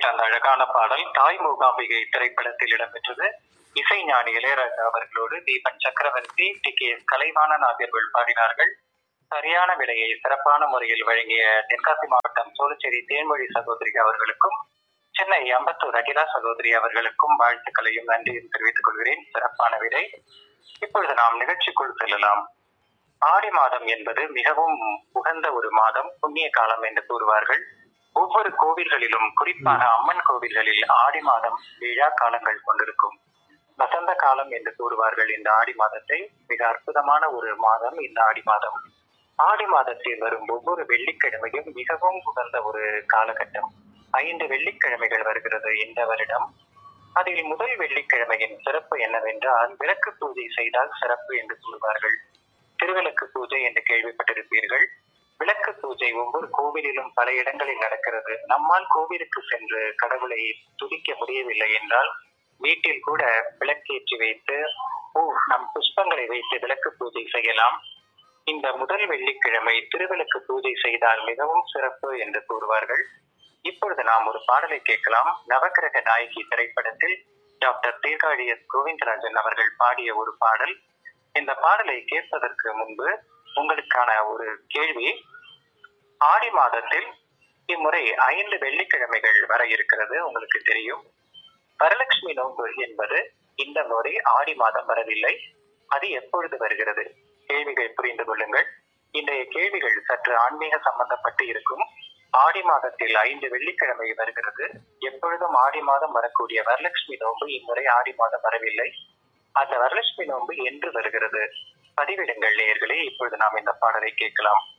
அந்த அழகான பாடல் தாய் மூகாம்பிகை திரைப்படத்தில் இடம்பெற்றது இசைஞானி இளையராஜா அவர்களோடு Deepan Chakravarthy T K S Kalaivanan ஆகியோர்கள் பாடினார்கள் சரியான விடையை சிறப்பான முறையில் வழங்கிய தென்காசி மாவட்டம் சோழச்சேரி தேன்மொழி சகோதரி அவர்களுக்கும் சென்னை அம்பத்தூர் அகிலா சகோதரி அவர்களுக்கும் வாழ்த்துக்களையும் நன்றியும் தெரிவித்துக் கொள்கிறேன் சிறப்பான விடை இப்பொழுது நாம் நிகழ்ச்சிக்குள் செல்லலாம் ஆடி மாதம் என்பது மிகவும் உகந்த ஒரு மாதம் புண்ணிய காலம் என்று கூறுவார்கள் ஒவ்வொரு கோவில்களிலும் குறிப்பாக அம்மன் கோவில்களில் ஆடி மாதம் விழா காலங்கள் கொண்டிருக்கும் வசந்த காலம் என்று கூறுவார்கள் இந்த ஆடி மாதத்தை மிக அற்புதமான ஒரு மாதம் இந்த ஆடி மாதம் ஆடி மாதத்தில் வரும் ஒவ்வொரு வெள்ளிக்கிழமையும் மிகவும் உகந்த ஒரு காலகட்டம் ஐந்து வெள்ளிக்கிழமைகள் வருகிறது இந்த வருடம் அதில் முதல் வெள்ளிக்கிழமையின் சிறப்பு என்னவென்றால் விளக்கு பூஜை செய்தால் சிறப்பு என்று கூறுவார்கள் திருவிளக்கு பூஜை என்று கேள்விப்பட்டிருப்பீர்கள் விளக்கு பூஜை ஒவ்வொரு கோவிலிலும் பல இடங்களில் நடக்கிறது நம்மால் கோவிலுக்கு சென்று கடவுளை துதிக்க முடியவில்லை என்றால் வீட்டில் கூட விளக்கேற்றி வைத்து பூ நம் புஷ்பங்களை வைத்து விளக்கு பூஜை செய்யலாம் இந்த முதல் வெள்ளிக்கிழமை திருவிளக்கு பூஜை செய்தால் மிகவும் சிறப்பு என்று கூறுவார்கள் இப்பொழுது நாம் ஒரு பாடலை கேட்கலாம் நவக்கிரக நாயகி திரைப்படத்தில் டாக்டர் தீர்காழி எஸ் கோவிந்தராஜன் அவர்கள் பாடிய ஒரு பாடல் இந்த பாடலை கேட்பதற்கு முன்பு உங்களுக்கான ஒரு கேள்வி ஆடி மாதத்தில் இம்முறை ஐந்து வெள்ளிக்கிழமைகள் வர இருக்கிறது உங்களுக்கு தெரியும் வரலட்சுமி நோன்பு என்பது இந்த முறை ஆடி மாதம் வரவில்லை அது எப்பொழுது வருகிறது கேள்விகள் புரிந்து கொள்ளுங்கள் இன்றைய கேள்விகள் சற்று ஆன்மீக சம்பந்தப்பட்டு இருக்கும் ஆடி மாதத்தில் ஐந்து வெள்ளிக்கிழமை வருகிறது எப்பொழுதும் ஆடி மாதம் வரக்கூடிய வரலட்சுமி நோன்பு இம்முறை ஆடி மாதம் வரவில்லை அந்த வரலட்சுமி நோன்பு என்று வருகிறது பதிவிடுங்கள் நேயர்களே இப்பொழுது நாம் இந்த பாடலை கேட்கலாம்